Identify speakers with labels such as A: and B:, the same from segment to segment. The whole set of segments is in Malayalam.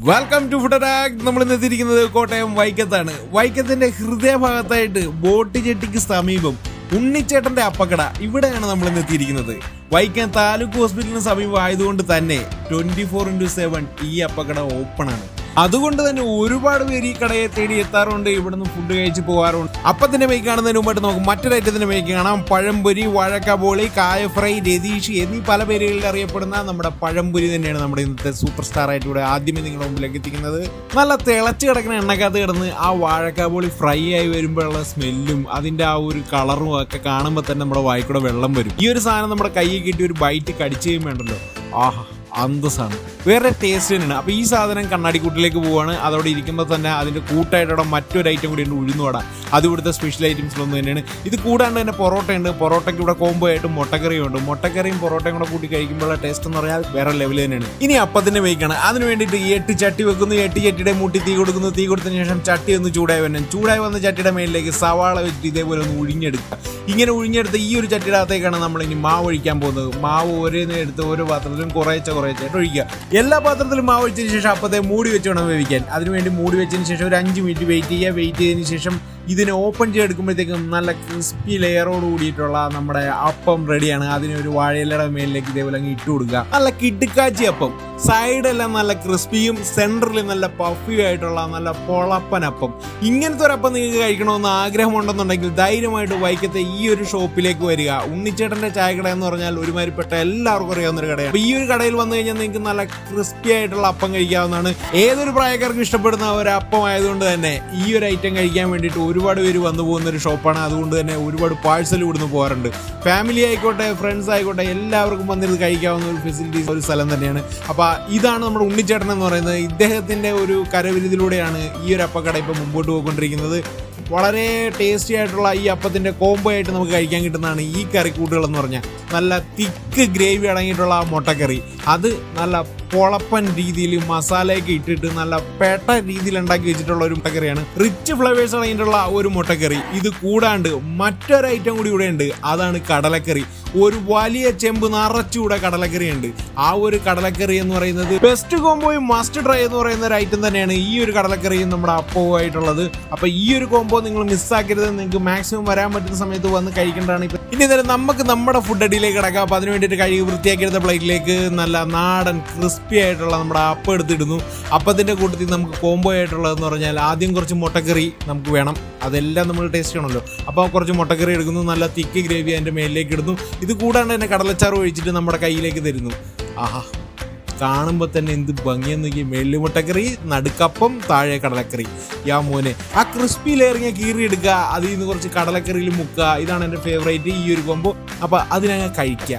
A: വെൽക്കം ടു ഫുഡറാക് നമ്മൾ ഇന്ന് എത്തിയിരിക്കുന്നത് കോട്ടയം വൈക്കത്താണ് വൈക്കത്തിന്റെ ഹൃദയഭാഗത്തായിട്ട് ബോട്ട് ജെട്ടിക്ക് സമീപം ഉണ്ണിച്ചേട്ടന്റെ അപ്പക്കട ഇവിടെയാണ് നമ്മൾ ഇന്ന് എത്തിയിരിക്കുന്നത് വൈക്കം താലൂക്ക് ഹോസ്പിറ്റലിന് സമീപം ആയതുകൊണ്ട് തന്നെ ട്വന്റി ഫോർ ഇന്റു സെവൻ ഈ അപ്പക്കട ഓപ്പൺ ആണ് അതുകൊണ്ട് തന്നെ ഒരുപാട് പേര് ഈ കടയെ തേടി എത്താറുണ്ട് ഇവിടുന്ന് ഫുഡ് കഴിച്ച് പോകാറുണ്ട് അപ്പത്തിന്റെ മേക്ക് കാണുന്നതിന് മുമ്പായിട്ട് നമുക്ക് മറ്റൊരു ഐറ്റത്തിന്റെ മേക്ക് കാണാം പഴംപൊരി വഴക്കബോളി കായ ഫ്രൈ രതീഷ് എന്നീ പല പേരുകളിൽ അറിയപ്പെടുന്ന നമ്മുടെ പഴംപൊരി തന്നെയാണ് നമ്മുടെ ഇന്നത്തെ സൂപ്പർ സ്റ്റാർ ആയിട്ട് ഇവിടെ ആദ്യമേ നിങ്ങളുടെ മുമ്പിലേക്ക് എത്തിക്കുന്നത് നല്ല തിളച്ച് കിടക്കുന്ന എണ്ണക്കകത്ത് കിടന്ന് ആ വാഴക്കാബോളി ഫ്രൈ ആയി വരുമ്പോഴുള്ള സ്മെല്ലും അതിന്റെ ആ ഒരു കളറും ഒക്കെ കാണുമ്പോൾ തന്നെ നമ്മുടെ വായിക്കൂടെ വെള്ളം വരും ഈ ഒരു സാധനം നമ്മുടെ കയ്യിൽ കിട്ടി ഒരു ബൈറ്റ് കടിച്ചു കഴിയുമ്പോണ്ടല്ലോ ആഹാ അന്തസ്സാണ് വേറെ ടേസ്റ്റ് തന്നെയാണ് അപ്പോൾ ഈ സാധനം കണ്ണാടിക്കൂട്ടിലേക്ക് പോവാണ് അതവിടെ ഇരിക്കുമ്പോൾ തന്നെ അതിൻ്റെ കൂട്ടായിട്ടവിടെ മറ്റൊരു ഐറ്റം കൂടി ഉണ്ട് ഉഴുന്നുവട അത് ഇവിടുത്തെ സ്പെഷ്യൽ ഐറ്റംസിലൊന്നും തന്നെയാണ് ഇത് കൂടാണ്ട് തന്നെ പൊറോട്ടയുണ്ട് പൊറോട്ടയ്ക്ക് ഇവിടെ കോംബോ ആയിട്ട് മുട്ടക്കറിയും ഉണ്ട് മുട്ടക്കറിയും പൊറോട്ടയും കൂടെ കൂട്ടി കഴിക്കുമ്പോഴുള്ള ടേസ്റ്റ് എന്ന് പറഞ്ഞാൽ വേറെ ലെവൽ തന്നെയാണ് ഇനി അപ്പത്തിൻ്റെ വേക്കാണ് അതിന് വേണ്ടിയിട്ട് ഈ എട്ട് ചട്ടി വെക്കുന്നു എട്ട് ചട്ടിയുടെ മുട്ടി തീ കൊടുക്കുന്നു തീ കൊടുത്തതിന് ശേഷം ചട്ടി ഒന്ന് ചൂടായി വരണം ചൂടായി വന്ന ചട്ടിയുടെ മേലിലേക്ക് സവാള വെച്ചിട്ട് ഇതേപോലെ ഒന്ന് ഉഴിഞ്ഞെടുക്കുക ഇങ്ങനെ ഉഴിഞ്ഞെടുത്ത ഈ ഒരു ചട്ടിയുടെ അകത്തേക്കാണ് നമ്മൾ ഇനി മാവ് ഒഴിക്കാൻ പോകുന്നത് മാവ് ഓരോന്ന് എടുത്ത് ഓരോ പാത്രത്തിലും കുറേശ്ശെ കുറേശ്ശായിട്ട് ഒഴിക്കുക എല്ലാ പാത്രത്തിലും മാവ് ഒഴിച്ചതിന് ശേഷം അപ്പത്തെ മൂടി വെച്ച് വേണം വേവിക്കാൻ അതിനുവേണ്ടി മൂടി വെച്ചതിന് ശേഷം ഒരു അഞ്ച് മിനിറ്റ് വെയിറ്റ് ചെയ്യുക വെയിറ്റ് ചെയ്തതിന് ശേഷം ഇതിനെ ഓപ്പൺ ചെയ്തെടുക്കുമ്പോഴത്തേക്കും നല്ല ക്രിസ്പി ലെയറോട് കൂടിയിട്ടുള്ള നമ്മുടെ അപ്പം റെഡിയാണ് അതിന് ഒരു വാഴയിലയുടെ മേലിലേക്ക് ഇതേപോലെ അങ്ങ് ഇട്ട് കൊടുക്കുക നല്ല കിടുക്കാച്ചി അപ്പം സൈഡെല്ലാം നല്ല ക്രിസ്പിയും സെൻറ്ററിൽ നല്ല പഫിയും ആയിട്ടുള്ള നല്ല പൊളപ്പൻ അപ്പം ഇങ്ങനത്തെ ഒരു അപ്പം നിങ്ങൾക്ക് കഴിക്കണമെന്ന് ആഗ്രഹമുണ്ടെന്നുണ്ടെങ്കിൽ ധൈര്യമായിട്ട് വൈക്കത്തെ ഈ ഒരു ഷോപ്പിലേക്ക് വരിക ഉണ്ണിച്ചേട്ടന്റെ ചായക്കട എന്ന് പറഞ്ഞാൽ ഒരുമാതിരിപ്പെട്ട എല്ലാവർക്കും അറിയാവുന്ന ഒരു കടയാണ് അപ്പൊ ഈ ഒരു കടയിൽ വന്നു കഴിഞ്ഞാൽ നിങ്ങൾക്ക് നല്ല ക്രിസ്പി ആയിട്ടുള്ള അപ്പം കഴിക്കാവുന്നതാണ് ഏതൊരു പ്രായക്കാർക്കും ഇഷ്ടപ്പെടുന്ന ഒരു അപ്പം ആയതുകൊണ്ട് തന്നെ ഈ ഒരു ഐറ്റം കഴിക്കാൻ വേണ്ടിയിട്ട് ഒരുപാട് പേര് വന്നു പോകുന്ന ഒരു ഷോപ്പാണ് അതുകൊണ്ട് തന്നെ ഒരുപാട് പാഴ്സൽ ഇവിടുന്ന് പോകാറുണ്ട് ഫാമിലി ആയിക്കോട്ടെ ഫ്രണ്ട്സ് ആയിക്കോട്ടെ എല്ലാവർക്കും വന്നിരുന്ന് കഴിക്കാവുന്ന ഒരു ഫെസിലിറ്റീസ് ഒരു സ്ഥലം തന്നെയാണ് അപ്പോൾ ഇതാണ് നമ്മുടെ ഉണ്ണിച്ചേട്ടൻ എന്ന് പറയുന്നത് ഇദ്ദേഹത്തിന്റെ ഒരു കരവിരുതിലൂടെയാണ് ഈ ഒരു അപ്പക്കട ഇപ്പം മുമ്പോട്ട് പോയിക്കൊണ്ടിരിക്കുന്നത് വളരെ ടേസ്റ്റി ആയിട്ടുള്ള ഈ അപ്പത്തിന്റെ കോംബോ ആയിട്ട് നമുക്ക് കഴിക്കാൻ കിട്ടുന്നതാണ് ഈ കറിക്കൂട്ടുകൾ എന്ന് പറഞ്ഞാൽ നല്ല തിക്ക് ഗ്രേവി അടങ്ങിയിട്ടുള്ള ആ മുട്ടക്കറി അത് നല്ല പൊളപ്പൻ രീതിയിൽ മസാലയൊക്കെ ഇട്ടിട്ട് നല്ല പെട്ട രീതിയിൽ ഉണ്ടാക്കി വെച്ചിട്ടുള്ള ഒരു മുട്ടക്കറിയാണ് റിച്ച് ഫ്ലേവേഴ്സ് അടങ്ങിയിട്ടുള്ള ഒരു മുട്ടക്കറി ഇത് കൂടാണ്ട് മറ്റൊരു ഐറ്റം കൂടി ഇവിടെ ഉണ്ട് അതാണ് കടലക്കറി ഒരു വലിയ ചെമ്പ് നിറച്ചുകൂടെ കടലക്കറി ഉണ്ട് ആ ഒരു കടലക്കറി എന്ന് പറയുന്നത് ബെസ്റ്റ് കോംബോയും മസ്റ്റ് ട്രൈ എന്ന് പറയുന്ന ഒരു ഐറ്റം തന്നെയാണ് ഈ ഒരു കടലക്കറിയും നമ്മുടെ അപ്പവും ആയിട്ടുള്ളത് അപ്പൊ ഈ ഒരു കോംബോ നിങ്ങൾ മിസ്സാക്കരുത് നിങ്ങൾക്ക് മാക്സിമം വരാൻ പറ്റുന്ന സമയത്ത് വന്ന് കഴിക്കേണ്ടതാണ് ഇപ്പൊ ഇനി നേരം നമുക്ക് നമ്മുടെ ഫുഡ് അടിയിലേക്ക് കിടക്കാം അപ്പൊ അതിന് വേണ്ടിയിട്ട് കഴുകി വൃത്തിയാക്കിയെടുത്ത പ്ലേറ്റിലേക്ക് നല്ല നാടൻ ക്രിസ്പി ആയിട്ടുള്ള നമ്മുടെ അപ്പം എടുത്തിടുന്നു അപ്പത്തിന്റെ കൂട്ടത്തിൽ നമുക്ക് കോംബോ ആയിട്ടുള്ളതെന്ന് പറഞ്ഞാൽ ആദ്യം കുറച്ച് മുട്ടക്കറി നമുക്ക് വേണം അതെല്ലാം നമ്മൾ ടേസ്റ്റ് ചെയ്യണമല്ലോ അപ്പോൾ കുറച്ച് മുട്ടക്കറി എടുക്കുന്നു നല്ല തിക്ക് ഗ്രേവി അതിൻ്റെ മേലിലേക്ക് ഇടുന്നു ഇത് കൂടാണ്ട് തന്നെ കടലച്ചാറ് ഒഴിച്ചിട്ട് നമ്മുടെ കയ്യിലേക്ക് തരുന്നു ആഹാ കാണുമ്പോൾ തന്നെ എന്ത് ഭംഗിയെന്ന് നോക്കി മേളിൽ മുട്ടക്കറി നടുക്കപ്പം താഴെ കടലക്കറി യാ മോനെ ആ ക്രിസ്പി ലെയറിങ്ങ കീറി എടുക്കുക അതിൽ നിന്ന് കുറച്ച് കടലക്കറിയിൽ മുക്കുക ഇതാണ് എൻ്റെ ഫേവറേറ്റ് ഈ ഒരു കൊമ്പോ അപ്പോൾ അതിനങ്ങ് കഴിക്കുക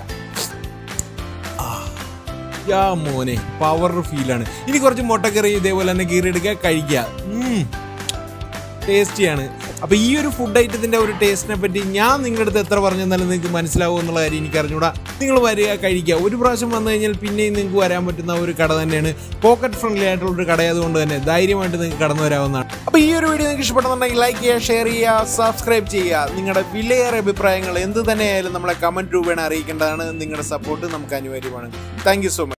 A: ആ, യാ മോനെ പവർ ഫീലാണ് ഇനി കുറച്ച് മുട്ടക്കറി ഇതേപോലെ തന്നെ കീറി എടുക്കുക കഴിക്കുക ഉം. ടേസ്റ്റിയാണ് അപ്പോൾ ഈ ഒരു ഫുഡ് ഐറ്റത്തിന്റെ ഒരു ടേസ്റ്റിനെ പറ്റി ഞാൻ നിങ്ങളുടെ അടുത്ത് എത്ര പറഞ്ഞെന്നാലും നിങ്ങൾക്ക് മനസ്സിലാവും എന്നുള്ള കാര്യം എനിക്ക് അറിഞ്ഞൂടാ നിങ്ങൾ വരിക കഴിക്കുക ഒരു പ്രാവശ്യം വന്നു കഴിഞ്ഞാൽ പിന്നെയും നിങ്ങൾക്ക് വരാൻ പറ്റുന്ന ഒരു കട തന്നെയാണ് പോക്കറ്റ് ഫ്രണ്ട്ലി ആയിട്ടുള്ള ഒരു കടയായതുകൊണ്ട് തന്നെ ധൈര്യമായിട്ട് നിങ്ങൾക്ക് കടന്നു വരാവുന്നതാണ് അപ്പോൾ ഈ ഒരു വീഡിയോ നിങ്ങൾക്ക് ഇഷ്ടപ്പെടുന്നുണ്ടെങ്കിൽ ലൈക്ക് ചെയ്യുക ഷെയർ ചെയ്യുക സബ്സ്ക്രൈബ് ചെയ്യുക നിങ്ങളുടെ വിലയേറെ അഭിപ്രായങ്ങൾ എന്ത് തന്നെയായാലും നമ്മളെ കമന്റ് രൂപേണ അറിയിക്കേണ്ടതാണ് നിങ്ങളുടെ സപ്പോർട്ട് നമുക്ക് അനിവാര്യമാണ് താങ്ക് യു സോ മച്ച്